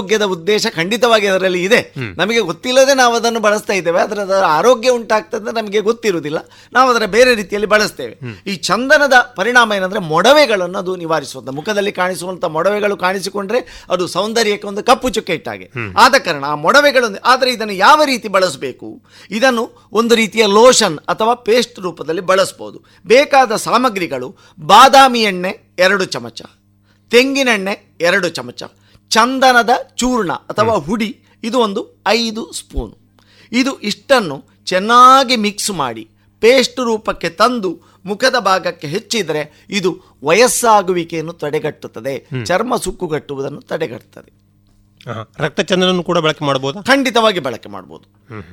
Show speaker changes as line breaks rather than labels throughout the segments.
ಆರೋಗ್ಯದ ಉದ್ದೇಶ ಖಂಡಿತವಾಗಿ ಅದರಲ್ಲಿ ಇದೆ ನಮಗೆ ಗೊತ್ತಿಲ್ಲದೆ ನಾವು ಅದನ್ನು ಬಳಸ್ತಾ ಇದ್ದೇವೆ ಅದರ ಅದರ ಆರೋಗ್ಯ ಉಂಟಾಗ್ತದೆ ನಮಗೆ ಗೊತ್ತಿರುವುದಿಲ್ಲ ನಾವು ಅದರ ಬೇರೆ ರೀತಿಯಲ್ಲಿ ಬಳಸ್ತೇವೆ ಈ ಚಂದನದ ಪರಿಣಾಮ ಏನಂದ್ರೆ ಮೊಡವೆಗಳನ್ನು ಅದು ನಿವಾರಿಸುವಂತ ಮುಖದಲ್ಲಿ ಕಾಣಿಸುವಂತ ಮೊಡವೆಗಳು ಕಾಣಿಸಿಕೊಂಡ್ರೆ ಅದು ಸೌಂದರ್ಯಕ್ಕೆ ಒಂದು ಕಪ್ಪು ಚುಕ್ಕೆ ಇಟ್ಟಾಗೆ ಆದ ಕಾರಣ ಆ ಮೊಡವೆಗಳು ಆದರೆ ಇದನ್ನು ಯಾವ ರೀತಿ ಬಳಸಬೇಕು ಇದನ್ನು ಒಂದು ರೀತಿಯ ಲೋಷನ್ ಅಥವಾ ಪೇಸ್ಟ್ ರೂಪದಲ್ಲಿ ಬಳಸಬಹುದು ಬೇಕಾದ ಸಾಮಗ್ರಿಗಳು ಬಾದಾಮಿ ಎಣ್ಣೆ ಎರಡು ಚಮಚ ತೆಂಗಿನೆಣ್ಣೆ ಎರಡು ಚಮಚ ಚಂದನದ ಚೂರ್ಣ ಅಥವಾ ಹುಡಿ ಇದು ಒಂದು ಐದು ಸ್ಪೂನು ಇದು ಇಷ್ಟನ್ನು ಚೆನ್ನಾಗಿ ಮಿಕ್ಸ್ ಮಾಡಿ ಪೇಸ್ಟ್ ರೂಪಕ್ಕೆ ತಂದು ಮುಖದ ಭಾಗಕ್ಕೆ ಹೆಚ್ಚಿದರೆ ಇದು ವಯಸ್ಸಾಗುವಿಕೆಯನ್ನು ತಡೆಗಟ್ಟುತ್ತದೆ ಚರ್ಮ ಸುಕ್ಕುಗಟ್ಟುವುದನ್ನು ತಡೆಗಟ್ಟುತ್ತದೆ
ಆಹಾ. ರಕ್ತಚಂದನನ್ನು ಕೂಡ ಬಳಕೆ ಮಾಡಬಹುದಾ
ಖಂಡಿತವಾಗಿ ಬಳಕೆ ಮಾಡ್ಬೋದು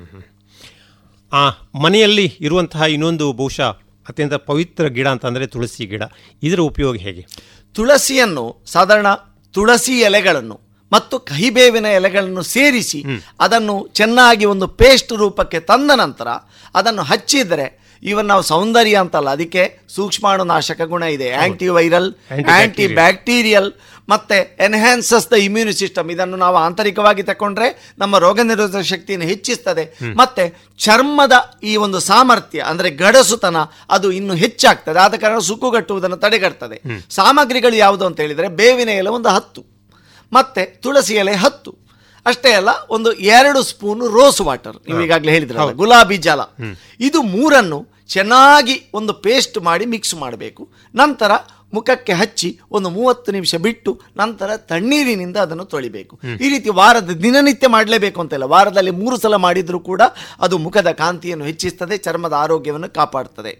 ಆ ಮನೆಯಲ್ಲಿ ಇರುವಂತಹ ಇನ್ನೊಂದು ಬಹುಶಃ ಅತ್ಯಂತ ಪವಿತ್ರ ಗಿಡ ಅಂತಂದರೆ ತುಳಸಿ ಗಿಡ ಇದರ ಉಪಯೋಗ ಹೇಗೆ
ತುಳಸಿಯನ್ನು ಸಾಧಾರಣ ತುಳಸಿ ಎಲೆಗಳನ್ನು ಮತ್ತು ಕಹಿಬೇವಿನ ಎಲೆಗಳನ್ನು ಸೇರಿಸಿ ಅದನ್ನು ಚೆನ್ನಾಗಿ ಒಂದು ಪೇಸ್ಟ್ ರೂಪಕ್ಕೆ ತಂದ ನಂತರ ಅದನ್ನು ಹಚ್ಚಿದರೆ ಇವನ್ ನಾವು ಸೌಂದರ್ಯ ಅಂತಲ್ಲ ಅದಕ್ಕೆ ಸೂಕ್ಷ್ಮಾಣು ನಾಶಕ ಗುಣ ಇದೆ ಆಂಟಿ ವೈರಲ್ ಆಂಟಿ ಬ್ಯಾಕ್ಟೀರಿಯಲ್ ಮತ್ತೆ ಎನ್ಹ್ಯಾನ್ಸಸ್ ದ ಇಮ್ಯೂನ್ ಸಿಸ್ಟಮ್ ಇದನ್ನು ನಾವು ಆಂತರಿಕವಾಗಿ ತಕೊಂಡ್ರೆ ನಮ್ಮ ರೋಗ ನಿರೋಧಕ ಶಕ್ತಿಯನ್ನು ಹೆಚ್ಚಿಸ್ತದೆ ಮತ್ತೆ ಚರ್ಮದ ಈ ಒಂದು ಸಾಮರ್ಥ್ಯ ಅಂದ್ರೆ ಗಡಸುತನ ಅದು ಇನ್ನು ಹೆಚ್ಚಾಗ್ತದೆ ಆದ ಕಾರಣ ಸುಕ್ಕುಗಟ್ಟುವುದನ್ನು ತಡೆಗಟ್ತದೆ ಸಾಮಗ್ರಿಗಳು ಯಾವುದು ಅಂತ ಹೇಳಿದ್ರೆ ಬೇವಿನ ಎಲೆ ಒಂದು ಹತ್ತು ಮತ್ತೆ ತುಳಸಿ ಎಲೆ ಹತ್ತು ಅಷ್ಟೇ ಅಲ್ಲ ಒಂದು ಎರಡು ಸ್ಪೂನು ರೋಸ್ ವಾಟರ್ ನೀವು ಈಗಾಗಲೇ ಹೇಳಿದ್ರಲ್ಲ ಗುಲಾಬಿ ಜಲ ಇದು ಮೂರನ್ನು ಚೆನ್ನಾಗಿ ಒಂದು ಪೇಸ್ಟ್ ಮಾಡಿ ಮಿಕ್ಸ್ ಮಾಡಬೇಕು ನಂತರ ಮುಖಕ್ಕೆ ಹಚ್ಚಿ ಒಂದು ಮೂವತ್ತು ನಿಮಿಷ ಬಿಟ್ಟು ನಂತರ ತಣ್ಣೀರಿನಿಂದ ಅದನ್ನು ತೊಳಿಬೇಕು ಈ ರೀತಿ ವಾರದ ದಿನನಿತ್ಯ ಮಾಡಲೇಬೇಕು ಅಂತಿಲ್ಲ ವಾರದಲ್ಲಿ ಮೂರು ಸಲ ಮಾಡಿದರೂ ಕೂಡ ಅದು ಮುಖದ ಕಾಂತಿಯನ್ನು ಹೆಚ್ಚಿಸ್ತದೆ ಚರ್ಮದ ಆರೋಗ್ಯವನ್ನು ಕಾಪಾಡ್ತದೆ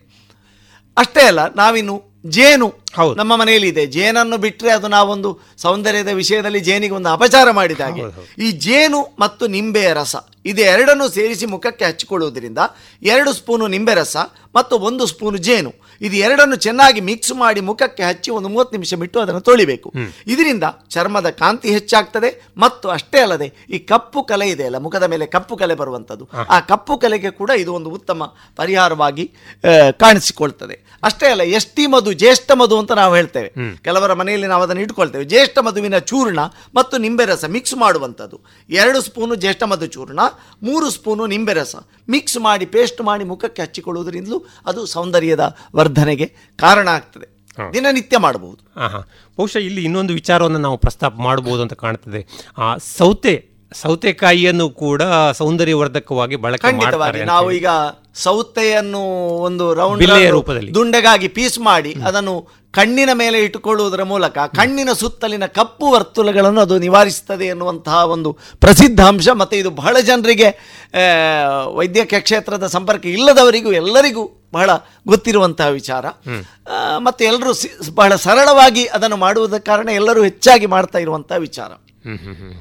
ಅಷ್ಟೇ ಅಲ್ಲ ನಾವಿನ್ನು ಜೇನು
ಹೌದು.
ನಮ್ಮ ಮನೆಯಲ್ಲಿ ಇದೆ ಜೇನನ್ನು ಬಿಟ್ಟರೆ ಅದು ನಾವೊಂದು ಸೌಂದರ್ಯದ ವಿಷಯದಲ್ಲಿ ಜೇನಿಗೆ ಒಂದು ಅಪಚಾರ ಮಾಡಿದ ಹಾಗೆ ಈ ಜೇನು ಮತ್ತು ನಿಂಬೆಯ ರಸ ಇದು ಎರಡನ್ನು ಸೇರಿಸಿ ಮುಖಕ್ಕೆ ಹಚ್ಚಿಕೊಳ್ಳುವುದರಿಂದ ಎರಡು ಸ್ಪೂನು ನಿಂಬೆ ರಸ ಮತ್ತು ಒಂದು ಸ್ಪೂನು ಜೇನು ಇದು ಎರಡನ್ನು ಚೆನ್ನಾಗಿ ಮಿಕ್ಸ್ ಮಾಡಿ ಮುಖಕ್ಕೆ ಹಚ್ಚಿ ಒಂದು ಮೂವತ್ತು ನಿಮಿಷ ಬಿಟ್ಟು ಅದನ್ನು ತೊಳಿಬೇಕು ಇದರಿಂದ ಚರ್ಮದ ಕಾಂತಿ ಹೆಚ್ಚಾಗ್ತದೆ ಮತ್ತು ಅಷ್ಟೇ ಅಲ್ಲದೆ ಈ ಕಪ್ಪು ಕಲೆ ಇದೆ ಅಲ್ಲ ಮುಖದ ಮೇಲೆ ಕಪ್ಪು ಕಲೆ ಬರುವಂಥದ್ದು ಆ ಕಪ್ಪು ಕಲೆಗೆ ಕೂಡ ಇದು ಒಂದು ಉತ್ತಮ ಪರಿಹಾರವಾಗಿ ಆ, ಕಾಣಿಸಿಕೊಳ್ತದೆ ಅಷ್ಟೇ ಅಲ್ಲ ಎಷ್ಟಿ ಮಧು ಜ್ಯೇಷ್ಠ ಮಧು ಅಂತ ನಾವು ಹೇಳ್ತೇವೆ ಕೆಲವರ ಮನೆಯಲ್ಲಿ ನಾವು ಅದನ್ನು ಇಟ್ಕೊಳ್ತೇವೆ ಜ್ಯೇಷ್ಠ ಮಧುವಿನ ಚೂರ್ಣ ಮತ್ತು ನಿಂಬೆ ರಸ ಮಿಕ್ಸ್ ಮಾಡುವಂಥದ್ದು ಎರಡು ಸ್ಪೂನು ಜ್ಯೇಷ್ಠ ಮಧು ಚೂರ್ಣ ಮೂರು ಸ್ಪೂನು ನಿಂಬೆ ರಸ ಮಿಕ್ಸ್ ಮಾಡಿ ಪೇಸ್ಟ್ ಮಾಡಿ ಮುಖಕ್ಕೆ ಹಚ್ಚಿಕೊಳ್ಳುವುದರಿಂದಲೂ ಅದು ಸೌಂದರ್ಯದ ವರ್ಧನೆಗೆ ಕಾರಣ ಆಗ್ತದೆ ದಿನನಿತ್ಯ ಮಾಡಬಹುದು
ಆಹಾ ಬಹುಶಃ ಇಲ್ಲಿ ಇನ್ನೊಂದು ವಿಚಾರವನ್ನು ನಾವು ಪ್ರಸ್ತಾಪ ಮಾಡಬಹುದು ಅಂತ ಕಾಣ್ತದೆ ಆ ಸೌತೆ ಸೌತೆಕಾಯಿಯನ್ನು ಕೂಡ ಸೌಂದರ್ಯವರ್ಧಕವಾಗಿ ಬಳಕೆ
ಖಂಡಿತವಾಗಿ
ಮಾಡ್ತಾರೆ ಅಂತ
ನಾವು
ಹೇಳಿ.
ಈಗ ಸೌತೆಯನ್ನು ಒಂದು ರೌಂಡ್
ಬಿಲ್ಲೆಯ ರೂಪದಲ್ಲಿ.
ದುಂಡೆಗಾಗಿ ಪೀಸ್ ಮಾಡಿ ಅದನ್ನು ಕಣ್ಣಿನ ಮೇಲೆ ಇಟ್ಟುಕೊಳ್ಳುವುದರ ಮೂಲಕ ಕಣ್ಣಿನ ಸುತ್ತಲಿನ ಕಪ್ಪು ವರ್ತುಲಗಳನ್ನು ಅದು ನಿವಾರಿಸುತ್ತದೆ ಎನ್ನುವಂತಹ ಒಂದು ಪ್ರಸಿದ್ಧ ಅಂಶ ಮತ್ತು ಇದು ಬಹಳ ಜನರಿಗೆ ಆ, ವೈದ್ಯಕೀಯ ಕ್ಷೇತ್ರದ ಸಂಪರ್ಕ ಇಲ್ಲದವರಿಗೂ ಎಲ್ಲರಿಗೂ ಬಹಳ ಗೊತ್ತಿರುವಂತಹ ವಿಚಾರ ಆ, ಮತ್ತು ಎಲ್ಲರೂ ಸಿ- ಬಹಳ ಸರಳವಾಗಿ ಅದನ್ನು ಮಾಡುವುದ ಕಾರಣ ಎಲ್ಲರೂ ಹೆಚ್ಚಾಗಿ ಮಾಡ್ತಾ ಇರುವಂತಹ ವಿಚಾರ
ಹ್ಮ್, ಹ್ಮ್, ಹ್ಮ್.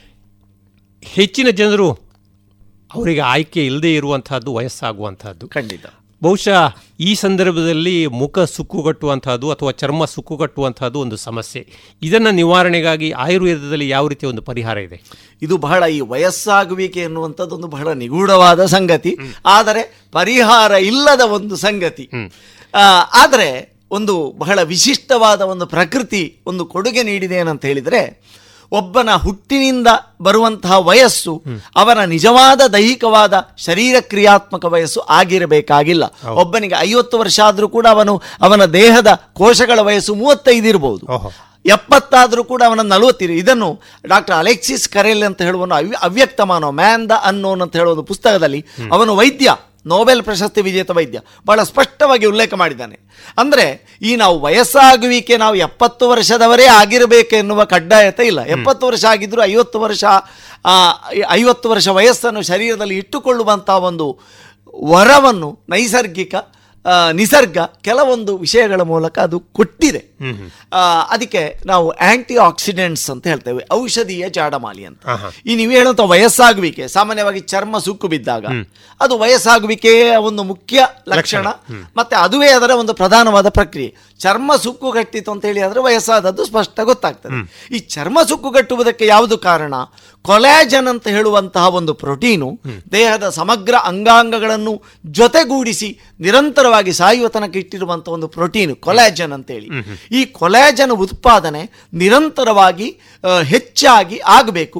ಹೆಚ್ಚಿನ ಜನರು ಅವರಿಗೆ ಆಯ್ಕೆ ಇಲ್ಲದೆ ಇರುವಂತಹದ್ದು ವಯಸ್ಸಾಗುವಂತಹದ್ದು
ಖಂಡಿತ
ಬಹುಶಃ ಈ ಸಂದರ್ಭದಲ್ಲಿ ಮುಖ ಸುಕ್ಕುಗಟ್ಟುವಂತಹದ್ದು ಅಥವಾ ಚರ್ಮ ಸುಕ್ಕುಗಟ್ಟುವಂತಹದ್ದು ಒಂದು ಸಮಸ್ಯೆ ಇದನ್ನು ನಿವಾರಣೆಗಾಗಿ ಆಯುರ್ವೇದದಲ್ಲಿ ಯಾವ ರೀತಿಯ ಒಂದು ಪರಿಹಾರ ಇದೆ
ಇದು ಬಹಳ ಈ ವಯಸ್ಸಾಗುವಿಕೆ ಎನ್ನುವಂಥದ್ದು ಒಂದು ಬಹಳ ನಿಗೂಢವಾದ ಸಂಗತಿ ಆದರೆ ಪರಿಹಾರ ಇಲ್ಲದ ಒಂದು ಸಂಗತಿ ಆ, ಆದರೆ ಒಂದು ಬಹಳ ವಿಶಿಷ್ಟವಾದ ಒಂದು ಪ್ರಕೃತಿ ಒಂದು ಕೊಡುಗೆ ನೀಡಿದೆ ಏನಂತ ಹೇಳಿದರೆ ಒಬ್ಬನ ಹುಟ್ಟಿನಿಂದ ಬರುವಂತಹ ವಯಸ್ಸು ಅವನ ನಿಜವಾದ ದೈಹಿಕವಾದ ಶರೀರ ಕ್ರಿಯಾತ್ಮಕ ವಯಸ್ಸು ಆಗಿರಬೇಕಾಗಿಲ್ಲ ಒಬ್ಬನಿಗೆ ಐವತ್ತು ವರ್ಷ ಆದರೂ ಕೂಡ ಅವನು ಅವನ ದೇಹದ ಕೋಶಗಳ ವಯಸ್ಸು ಮೂವತ್ತೈದು ಇರಬಹುದು
ಓಹೋ.
ಎಪ್ಪತ್ತಾದರೂ ಕೂಡ ಅವನ ನಲವತ್ತಿರು ಇದನ್ನು ಡಾಕ್ಟರ್ ಅಲೆಕ್ಸಿಸ್ ಕರೆಲ್ ಅಂತ ಹೇಳುವ ಅವ್ಯ ಅವ್ಯಕ್ತ ಮಾನವ ಮ್ಯಾನ್ ದ ಅನ್ನೋನ್ ಅಂತ ಹೇಳುವ ಒಂದು ಪುಸ್ತಕದಲ್ಲಿ ಅವನು ವೈದ್ಯ ನೋಬೆಲ್ ಪ್ರಶಸ್ತಿ ವಿಜೇತ ವೈದ್ಯ ಬಹಳ ಸ್ಪಷ್ಟವಾಗಿ ಉಲ್ಲೇಖ ಮಾಡಿದ್ದಾನೆ ಅಂದರೆ ಈ ನಾವು ವಯಸ್ಸಾಗುವಿಕೆ ನಾವು ಎಪ್ಪತ್ತು ವರ್ಷದವರೇ ಆಗಿರಬೇಕು ಎನ್ನುವ ಕಡ್ಡಾಯತೆ ಇಲ್ಲ ಎಪ್ಪತ್ತು ವರ್ಷ ಆಗಿದ್ದರೂ ಐವತ್ತು ವರ್ಷ ಆ, ಐವತ್ತು ವರ್ಷ ವಯಸ್ಸನ್ನು ಶರೀರದಲ್ಲಿ ಇಟ್ಟುಕೊಳ್ಳುವಂಥ ಒಂದು ವರವನ್ನು ನೈಸರ್ಗಿಕ ಆ, ನಿಸರ್ಗ ಕೆಲವೊಂದು ವಿಷಯಗಳ ಮೂಲಕ ಅದು ಕೊಟ್ಟಿದೆ ಆ, ಅದಕ್ಕೆ ನಾವು ಆಂಟಿ ಆಕ್ಸಿಡೆಂಟ್ಸ್ ಅಂತ ಹೇಳ್ತೇವೆ ಔಷಧೀಯ ಜಾಡಮಾಲಿ ಅಂತ ಈ ನೀವು ಹೇಳುವಂಥ ವಯಸ್ಸಾಗುವಿಕೆ ಸಾಮಾನ್ಯವಾಗಿ ಚರ್ಮ ಸುಕ್ಕು ಬಿದ್ದಾಗ ಅದು ವಯಸ್ಸಾಗುವಿಕೆಯ ಒಂದು ಮುಖ್ಯ ಲಕ್ಷಣ ಮತ್ತೆ ಅದುವೇ ಅದರ ಒಂದು ಪ್ರಧಾನವಾದ ಪ್ರಕ್ರಿಯೆ ಚರ್ಮ ಸುಕ್ಕುಗಟ್ಟಿತು ಅಂತ ಹೇಳಿ ಆದ್ರೆ ವಯಸ್ಸಾದದ್ದು ಸ್ಪಷ್ಟ ಗೊತ್ತಾಗ್ತದೆ ಈ ಚರ್ಮ ಸುಕ್ಕುಗಟ್ಟುವುದಕ್ಕೆ ಯಾವುದು ಕಾರಣ ಕೊಲಾಜನ್ ಅಂತ ಹೇಳುವಂತಹ ಒಂದು ಪ್ರೋಟೀನು ದೇಹದ ಸಮಗ್ರ ಅಂಗಾಂಗಗಳನ್ನು ಜೊತೆಗೂಡಿಸಿ ನಿರಂತರವಾಗಿ ಸಾಯುವ ತನಕ ಇಟ್ಟಿರುವಂತಹ ಒಂದು ಪ್ರೋಟೀನ್ ಕೊಲಾಜನ್ ಅಂತೇಳಿ ಈ ಕೊಲಾಜನ್ ಉತ್ಪಾದನೆ ನಿರಂತರವಾಗಿ ಆ, ಹೆಚ್ಚಾಗಿ ಆಗಬೇಕು